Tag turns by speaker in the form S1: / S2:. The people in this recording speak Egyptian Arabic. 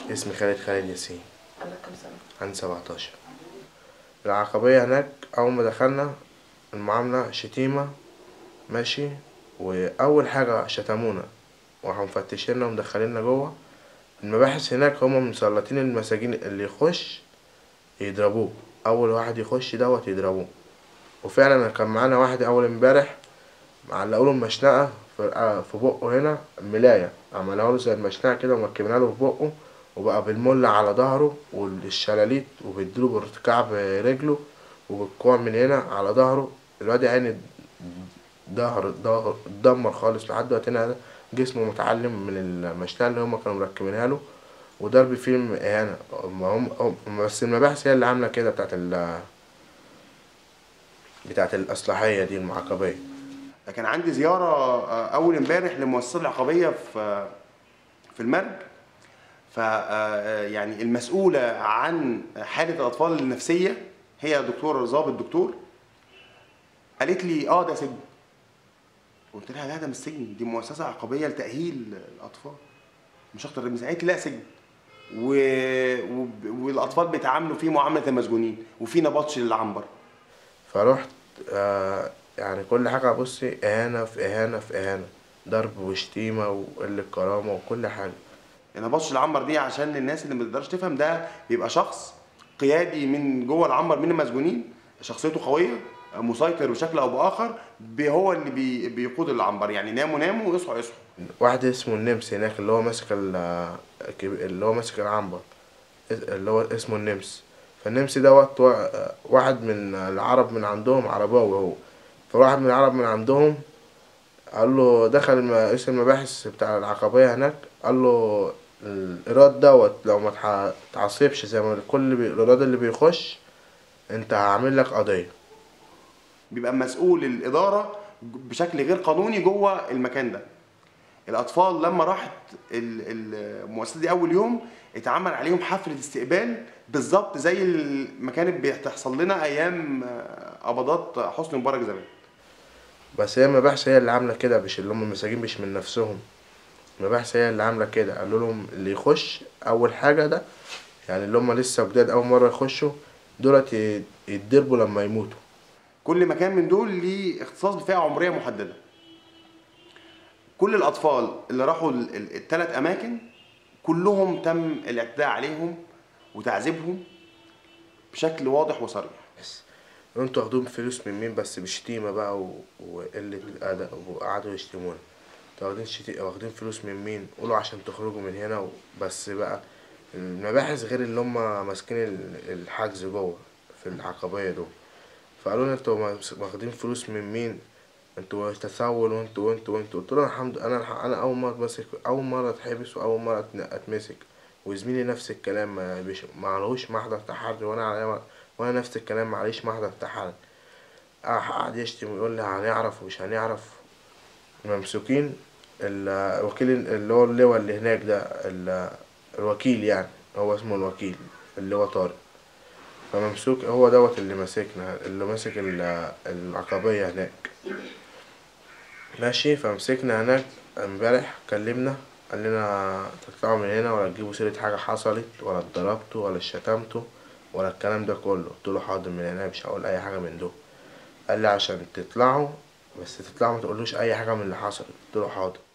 S1: اسمي خالد خالد ياسين
S2: عندك كام سنة؟
S1: عندي 17 العقبية هناك أول ما دخلنا المعاملة شتيمة ماشي وأول حاجة شتمونا وراحوا مفتشيننا ومدخليننا جوه المباحث هناك هما مسلطين المساجين اللي يخش يضربوه أول واحد يخش دوت يضربوه وفعلا كان معانا واحد أول امبارح معلقوله المشنقة في آه، في بقه هنا ملاية عملوها له زي المشنقة كده ومركبينها له في بقه وبقى بالملة على ظهره والشلاليت وبيديله بارتكعب رجله وبالكوع من هنا على ظهره الواد يعني ظهر ظهر اتدمر خالص لحد دلوقتي هذا جسمه متعلم من المشنقة اللي هما كانوا مركبينها له وضرب فيلم إهانة ما هم هم- بس المباحث هي اللي عاملة كده بتاعت ال بتاعت الإصلاحية دي المعاقبية
S3: كان عندي زياره آه، اول امبارح للمؤسسه العقابيه في في المرج ف آه، يعني المسؤوله عن حاله الاطفال النفسيه هي دكتور ضابط دكتور قالت لي اه ده سجن قلت لها لا ده مش سجن دي مؤسسه عقابيه لتاهيل الاطفال مش اكتر من قالت لي لا سجن و... و... والاطفال بيتعاملوا فيه معامله المسجونين وفي نبطش للعنبر
S1: فروحت آه يعني كل حاجة بصي إهانة في إهانة في إهانة ضرب وشتيمة وقلة كرامة وكل حاجة
S3: نبطش العنبر دي عشان الناس اللي ما تقدرش تفهم ده بيبقى شخص قيادي من جوه العنبر من المسجونين شخصيته قويه مسيطر بشكل او باخر بي- هو اللي بي بيقود العنبر يعني ناموا ناموا ويصحوا يصحوا
S1: واحد اسمه النمس هناك اللي هو ماسك ال- الكب- اللي هو ماسك العنبر اس- اللي هو اسمه النمس فالنمس دوت وا- واحد من العرب من عندهم عرباوي هو فواحد من العرب من عندهم قال له دخل الم- رئيس المباحث بتاع العقبية هناك قال له الإيراد دوت لو ما تح- تعصبش زي ما كل بي- الإيراد اللي بيخش انت هعمل لك قضية
S3: بيبقى مسؤول الاداره بشكل غير قانوني جوه المكان ده الاطفال لما راحت ال- المؤسسه دي اول يوم اتعمل عليهم حفله استقبال بالظبط زي ما كانت بتحصل لنا ايام آه، قبضات حسني مبارك زمان
S1: بس هي المباحث هي اللي عاملة كده مش اللي هم المساجين مش من نفسهم المباحث هي اللي عاملة كده قالوا لهم اللي يخش أول حاجة ده يعني اللي هم لسه جداد أول مرة يخشوا دولت ي- يتضربوا لما يموتوا
S3: كل مكان من دول ليه اختصاص بفئه عمريه محدده كل الاطفال اللي راحوا الثلاث اماكن كلهم تم الاعتداء عليهم وتعذيبهم بشكل واضح وصريح
S1: بس انتوا واخدين فلوس من مين بس بشتيمة بقى و... وقلة أدب وقعدوا يشتمونا انتوا واخدين شتي... واخدين فلوس من مين قولوا عشان تخرجوا من هنا و... بس بقى المباحث غير اللي هم ماسكين ال- الحجز جوه في العقبية دول فقالوا لنا انتوا ماس- واخدين فلوس من مين انتوا تسول وانتوا وانتوا وانتوا قلت لهم الحمد انا الح- انا اول مرة اتمسك اول مرة اتحبس واول مرة اتن- اتمسك وزميلي نفس الكلام ما بيش... ما عليهوش محضر تحري وانا عليا وانا نفس الكلام معليش محضر تحري قع- قعد يشتم ويقول لي هنعرف ومش هنعرف ممسوكين الوكيل اللي هو اللواء اللي هناك ده ال- الوكيل يعني هو اسمه الوكيل اللي هو طارق فممسوك هو دوت اللي ماسكنا اللي ماسك ال- العقبية هناك ماشي فمسكنا هناك امبارح كلمنا قال لنا تطلعوا من هنا ولا تجيبوا سيرة حاجة حصلت ولا اتضربتوا ولا شتمتوا ولا الكلام ده كله قلت له حاضر من هنا مش هقول اي حاجة من دول قال لي عشان تطلعوا بس تطلعوا ما تقولوش اي حاجة من اللي حصلت قلت له حاضر